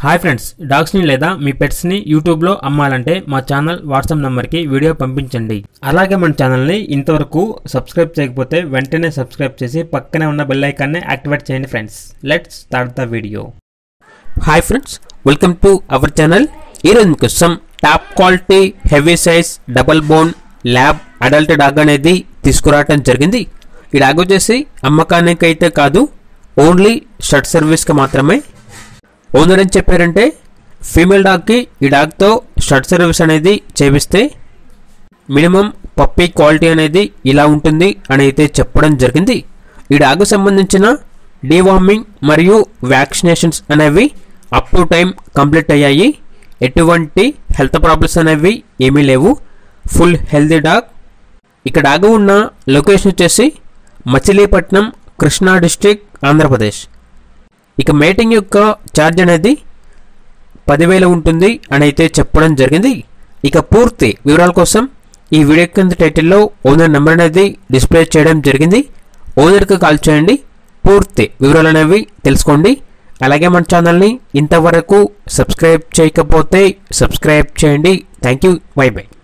hi friends డాగ్స్ని లేదా మీ పెట్స్ని యూట్యూబ్లో అమ్మాలంటే మా ఛానల్ వాట్సాప్ నెంబర్కి వీడియో పంపించండి అలాగే మన ఛానల్ని ఇంతవరకు సబ్స్క్రైబ్ చేయకపోతే వెంటనే సబ్స్క్రైబ్ చేసి పక్కనే ఉన్న బెల్ ఐకాన్ని యాక్టివేట్ చేయండి friends let's start the video hi friends welcome to our channel ఈరోజు మీకోసం top quality heavy size double bone lab adult dog అనేది తీసుకురావటం జరిగింది ఈ డాగ్ వచ్చేసి అమ్మకానికి అయితే కాదు ఓన్లీ షర్ట్ సర్వీస్కి మాత్రమే ఓనర్ ఏం చెప్పారంటే ఫీమేల్ డాగ్కి ఈ డాగ్తో షర్ట్ సర్వీస్ అనేది చేపిస్తే మినిమం పప్పీ క్వాలిటీ అనేది ఇలా ఉంటుంది అని అయితే చెప్పడం జరిగింది ఈ డాగ్కు సంబంధించిన డీవార్మింగ్ మరియు వ్యాక్సినేషన్స్ అనేవి అప్ టు టైం కంప్లీట్ అయ్యాయి ఎటువంటి హెల్త్ ప్రాబ్లమ్స్ అనేవి ఏమీ లేవు ఫుల్ హెల్తీ డాగ్ ఇక డాగ్ ఉన్న లొకేషన్ వచ్చేసి మచిలీపట్నం కృష్ణా డిస్టిక్ ఆంధ్రప్రదేశ్ ఇక మేటింగ్ యొక్క ఛార్జ్ అనేది పదివేలు ఉంటుంది అని అయితే చెప్పడం జరిగింది ఇక పూర్తి వివరాల కోసం ఈ వీడియో కింద టైటిల్లో ఓనర్ నెంబర్ అనేది డిస్ప్లే చేయడం జరిగింది ఓనర్కి కాల్ చేయండి పూర్తి వివరాలు అనేవి తెలుసుకోండి అలాగే మన ఛానల్ని ఇంతవరకు సబ్స్క్రైబ్ చేయకపోతే సబ్స్క్రైబ్ చేయండి థ్యాంక్ యూ బై బై